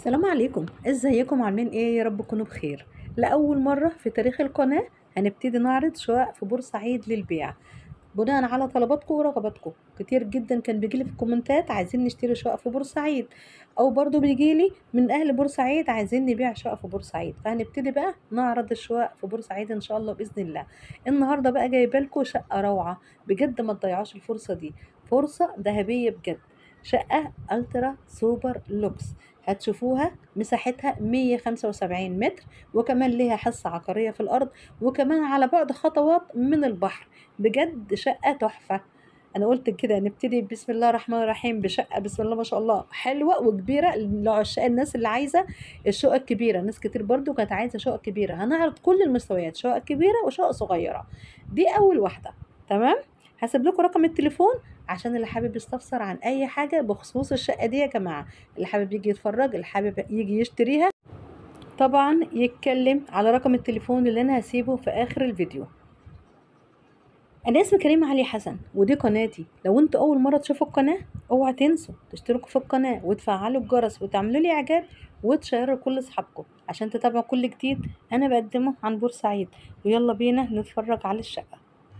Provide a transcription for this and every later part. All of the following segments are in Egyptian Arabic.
السلام عليكم ازيكم عاملين ايه يا رب تكونوا بخير لاول مره في تاريخ القناه هنبتدي نعرض شقق في بورسعيد للبيع بناء على طلباتكم ورغباتكم كتير جدا كان بيجيلي في الكومنتات عايزين نشتري شقق في بورسعيد او برضو بيجيلي من اهل بورسعيد عايزين نبيع شقق في بورسعيد فهنبتدي بقى نعرض الشقق في بورسعيد ان شاء الله باذن الله النهارده بقى جايبه لكم شقه روعه بجد ما تضيعوش الفرصه دي فرصه ذهبيه بجد شقة الترا سوبر لوكس هتشوفوها مساحتها 175 متر وكمان ليها حصة عقارية في الأرض وكمان على بعد خطوات من البحر بجد شقة تحفة أنا قلت كده نبتدي بسم الله الرحمن الرحيم بشقة بسم الله ما شاء الله حلوة وكبيرة لعشاق الناس اللي عايزة الشقق الكبيرة ناس كتير برضو كانت عايزة شقق كبيرة هنعرض كل المستويات شقق كبيرة وشقق صغيرة دي أول واحدة تمام هسيب لكم رقم التليفون عشان اللي حابب يستفسر عن اي حاجه بخصوص الشقه دي يا جماعه اللي حابب يجي يتفرج اللي حابب يجي يشتريها طبعا يتكلم على رقم التليفون اللي انا هسيبه في اخر الفيديو انا اسمي كريم علي حسن ودي قناتي لو انتوا اول مره تشوفوا القناه اوعى تنسوا تشتركوا في القناه وتفعلوا الجرس وتعملوا لي اعجاب وتشيروا لكل اصحابكم عشان تتابعوا كل جديد انا بقدمه عن بورسعيد ويلا بينا نتفرج على الشقه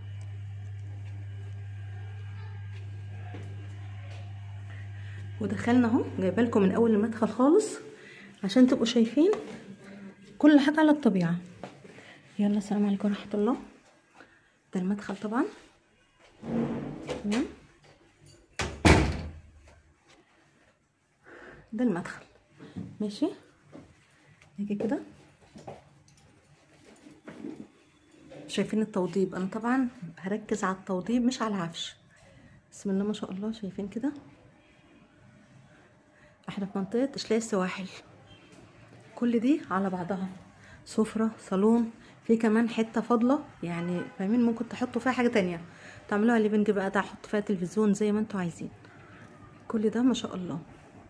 ودخلنا اهو جايبه لكم من اول المدخل خالص عشان تبقوا شايفين كل حاجه على الطبيعه يلا السلام عليكم ورحمه الله ده المدخل طبعا تمام ده المدخل ماشي نيجي كده شايفين التوضيب انا طبعا هركز على التوضيب مش على العفش بسم الله ما شاء الله شايفين كده احنا في منطقة اشلاء السواحل كل دي على بعضها سفرة صالون في كمان حتة فاضلة يعني فاهمين ممكن تحطوا فيها حاجة تانية تعملوها ليفنج بقى ده احط فيها تلفزيون زي ما انتوا عايزين كل ده ما شاء الله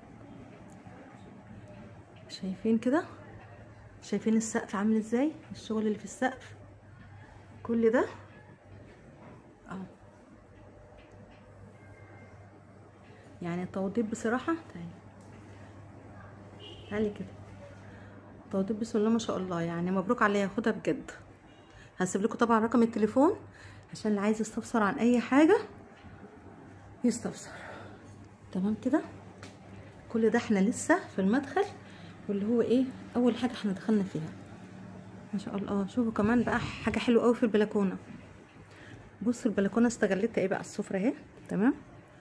شايفين كده شايفين السقف عامل ازاي الشغل اللي في السقف كل ده اهو يعني التوضيب بصراحة تعالي تعالي كده توضيب بسم الله ما شاء الله يعني مبروك عليا خدها بجد هسيب لكم طبعا رقم التليفون عشان اللي عايز يستفسر عن اي حاجة يستفسر تمام كده كل ده احنا لسه في المدخل واللي هو ايه اول حاجة احنا دخلنا فيها ما شاء الله شوفوا كمان بقى حاجة حلوة قوي في البلكونة بصوا البلكونة استغلتها ايه بقى السفرة اهي تمام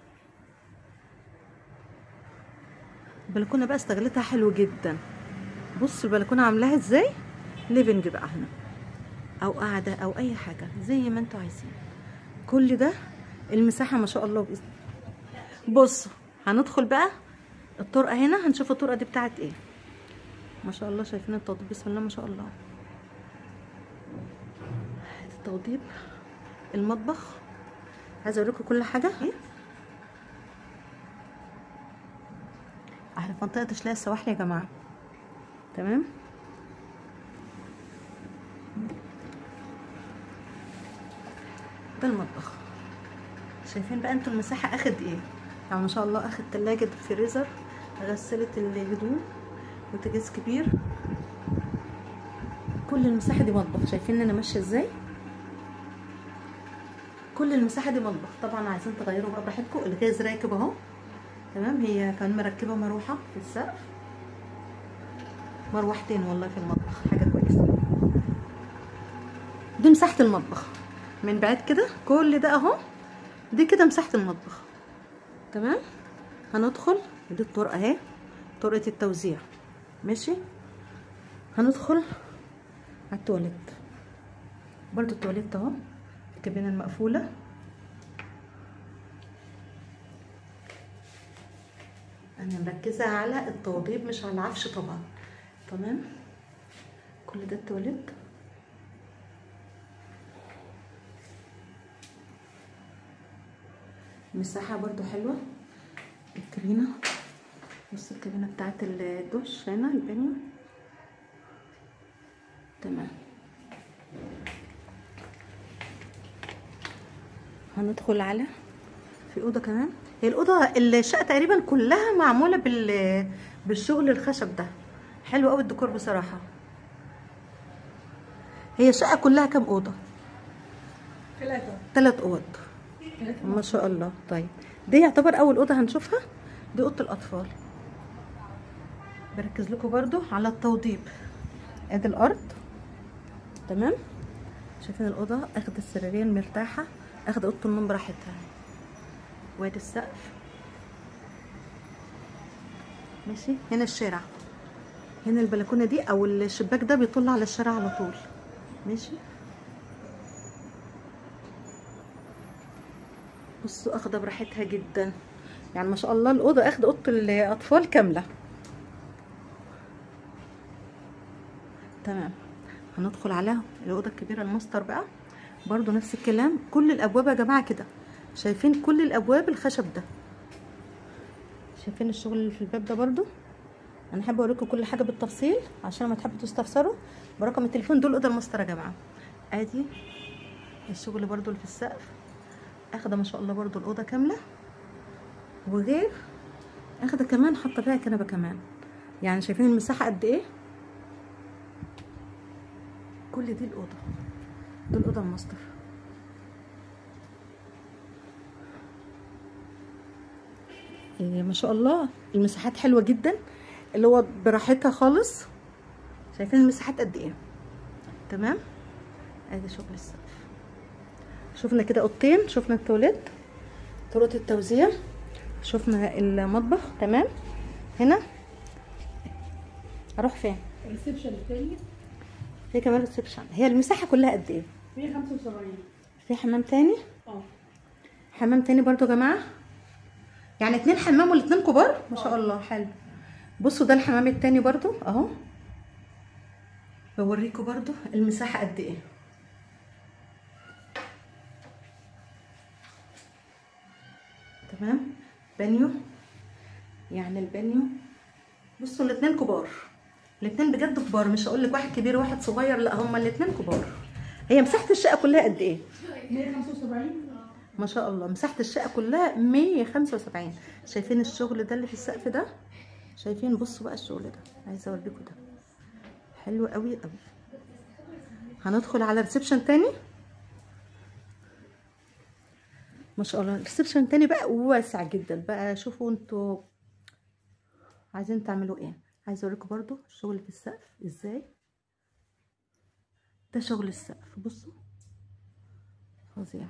البلكونه بقى استغلتها حلو جدا بص البلكونه عاملاها ازاي ليفنج بقى هنا او قاعده او اي حاجه زي ما انتوا عايزين كل ده المساحه ما شاء الله باذن بصوا هندخل بقى الطرقه هنا هنشوف الطرقه دي بتاعت ايه ما شاء الله شايفين التوضيب بسم الله ما شاء الله التوضيب المطبخ عايزه اوريكم كل حاجه ايه احنا في منطقه اشلاء السواحل يا جماعه تمام ده المطبخ شايفين بقى انتوا المساحه اخد ايه يعني ما شاء الله اخد تلاجة فريزر غسالة الهدوم بوتاجاز كبير كل المساحه دي مطبخ شايفين انا ماشيه ازاي كل المساحه دي مطبخ طبعا عايزين تغيروا بقى براحتكم الغاز راكب اهو تمام هي كمان مركبه مروحه في السقف مروحتين والله في المطبخ حاجه كويسه دي مساحه المطبخ من بعيد كده كل ده اهو دي كده مساحه المطبخ تمام هندخل دي الطرقه اهي طرقه التوزيع ماشي هندخل على التواليت برضو التواليت اهو الكابينه المقفوله انا مركزه على التوضيب مش على العفش طبعا تمام كل ده التواليت مساحه برضو حلوه الكابينه بص الكابينه بتاعت الدش هنا البانيو تمام هندخل على في اوضه كمان هي الاوضه الشقه تقريبا كلها معموله بال بالشغل الخشب ده حلو قوي الديكور بصراحه هي الشقه كلها كام اوضه ثلاثة ثلاث اوض ما شاء الله طيب دي يعتبر اول اوضه هنشوفها دي اوضه الاطفال بركز لكم برضو على التوضيب ادي الارض تمام شايفين الاوضه اخد السريرين مرتاحه اخد اوضه النوم براحتها وادي السقف ماشي هنا الشارع هنا البلكونه دي او الشباك ده بيطل على الشارع على طول ماشي بصوا اخده براحتها جدا يعني ما شاء الله الاوضه اخده اوضه الاطفال كامله تمام هندخل على الاوضه الكبيره الماستر بقى برضو نفس الكلام كل الابواب يا جماعه كده شايفين كل الابواب الخشب ده شايفين الشغل اللي في الباب ده برضو انا حابه اوريكم كل حاجه بالتفصيل عشان ما تحبوا تستفسروا برقم التليفون دول اوضه الماستر يا جماعه ادي الشغل برضو اللي في السقف اخده ما شاء الله برضو الاوضه كامله وغير اخده كمان حاطه فيها كنبه كمان يعني شايفين المساحه قد ايه كل دي الاوضه دي الاوضه الماستر إيه ما شاء الله المساحات حلوه جدا اللي هو براحتها خالص شايفين المساحات قد ايه تمام ادي شغل السقف شفنا كده اوضتين شفنا التواليت طرق التوزيع شفنا المطبخ تمام هنا اروح فين الريسبشن الثاني في كمان ريسبشن هي المساحه كلها قد ايه 175 في حمام تاني اه حمام تاني برضو يا جماعه يعني اتنين حمام والاتنين كبار ما شاء الله حلو بصوا ده الحمام التاني برضو اهو بوريكم برضو المساحه قد ايه تمام بانيو يعني البانيو بصوا الاتنين كبار الاتنين بجد كبار مش هقول لك واحد كبير وواحد صغير لا هما الاتنين كبار هي مساحه الشقه كلها قد ايه 175 ما شاء الله مساحة الشقة كلها 175 شايفين الشغل ده اللي في السقف ده شايفين بصوا بقى الشغل ده عايزة اوريكم ده حلو قوي قوي هندخل على ريسبشن تاني ما شاء الله الريسبشن تاني بقى واسع جدا بقى شوفوا انتوا عايزين تعملوا ايه عايزه اوريكم برضو الشغل في السقف ازاي ده شغل السقف بصوا فظيع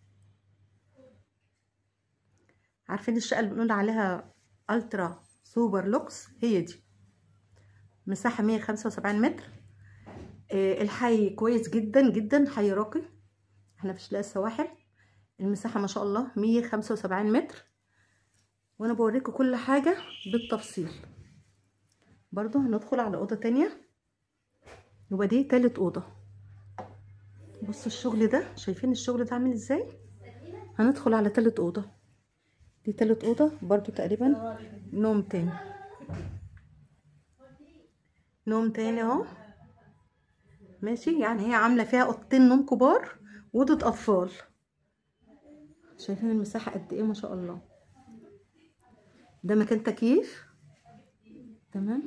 عارفين الشقه اللي بنقول عليها الترا سوبر لوكس هي دي مساحه 175 متر آه، الحي كويس جدا جدا حي راقي احنا في شلاء السواحل المساحه ما شاء الله 175 متر وانا بوريكم كل حاجه بالتفصيل برضو هندخل على اوضه تانية يبقى دي تالت اوضه بصوا الشغل ده شايفين الشغل ده عامل ازاي هندخل على تالت اوضه دي تالت اوضه برضو تقريبا نوم تاني نوم تاني اهو ماشي يعني هي عامله فيها اوضتين نوم كبار واوضه اطفال شايفين المساحه قد ايه ما شاء الله ده مكان تكييف تمام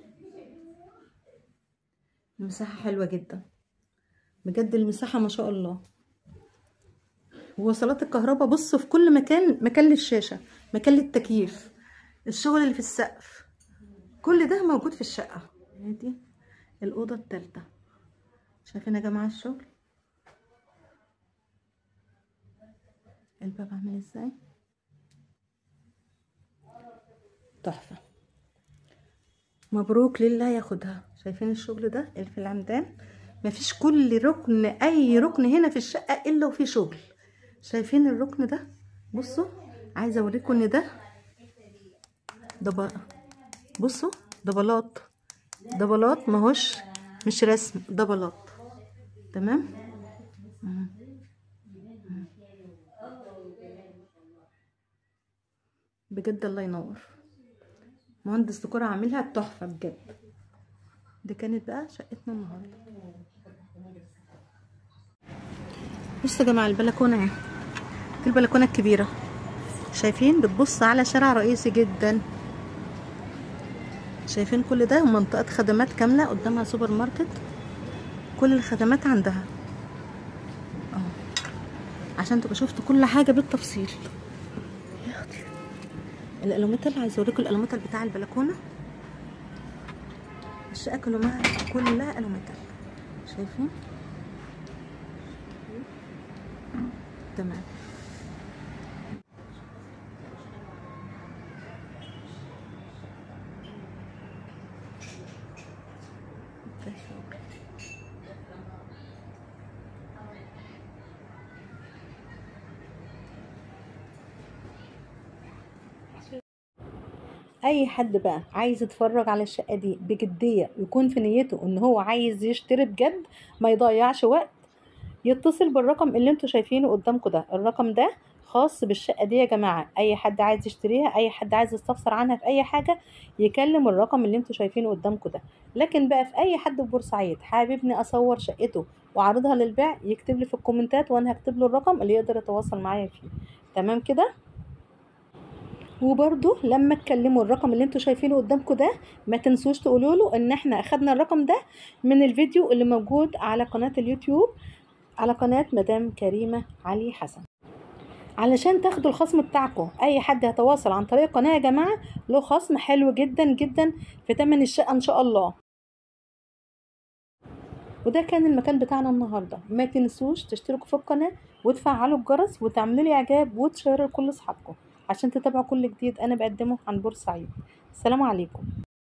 المساحه حلوه جدا بجد المساحه ما شاء الله وصلات الكهرباء بصوا في كل مكان مكان للشاشه مكان للتكييف الشغل اللي في السقف كل ده موجود في الشقه دي الاوضه الثالثه شايفين يا جماعه الشغل الباب عامل ازاي تحفه مبروك لله ياخدها شايفين الشغل ده اللي في العمدان مفيش كل ركن اي ركن هنا في الشقه الا وفيه شغل شايفين الركن ده بصوا عايزه اوريكم ان ده ده ب- بصوا ده بلاط ده بلاط ماهوش مش رسم ده بلاط تمام مم. مم. بجد الله ينور مهندس ديكور عاملها تحفه بجد دي كانت بقى شقتنا النهارده بصوا يا جماعه البلكونه اهي دي البلكونه الكبيره شايفين بتبص على شارع رئيسي جدا شايفين كل ده منطقة خدمات كاملة قدامها سوبر ماركت كل الخدمات عندها اهو عشان تبقى شفت كل حاجة بالتفصيل يا اختي الالوميتال عايزه اوريكم الالوميتال بتاع البلكونه الشقه كلها كلها الوميتال شايفين تمام ده شغل. اي حد بقى عايز يتفرج على الشقه دي بجديه ويكون في نيته ان هو عايز يشتري بجد ما يضيعش وقت يتصل بالرقم اللي انتوا شايفينه قدامكم ده الرقم ده خاص بالشقه دي يا جماعه اي حد عايز يشتريها اي حد عايز يستفسر عنها في اي حاجه يكلم الرقم اللي انتوا شايفينه قدامكم ده لكن بقى في اي حد في بورسعيد حاببني اصور شقته واعرضها للبيع يكتب لي في الكومنتات وانا هكتب له الرقم اللي يقدر يتواصل معايا فيه تمام كده وبرده لما تكلموا الرقم اللي انتوا شايفينه قدامكم ده ما تنسوش تقولوا له ان احنا اخدنا الرقم ده من الفيديو اللي موجود على قناة اليوتيوب على قناة مدام كريمة علي حسن علشان تاخدوا الخصم بتاعكم اي حد هيتواصل عن طريق القناة يا جماعة له خصم حلو جدا جدا في تمن الشقة ان شاء الله وده كان المكان بتاعنا النهارده ما تنسوش تشتركوا في القناة وتفعلوا الجرس وتعملوا لي اعجاب وتشيروا لكل اصحابكم عشان تتابعوا كل جديد انا بقدمه عن بورسعيد السلام عليكم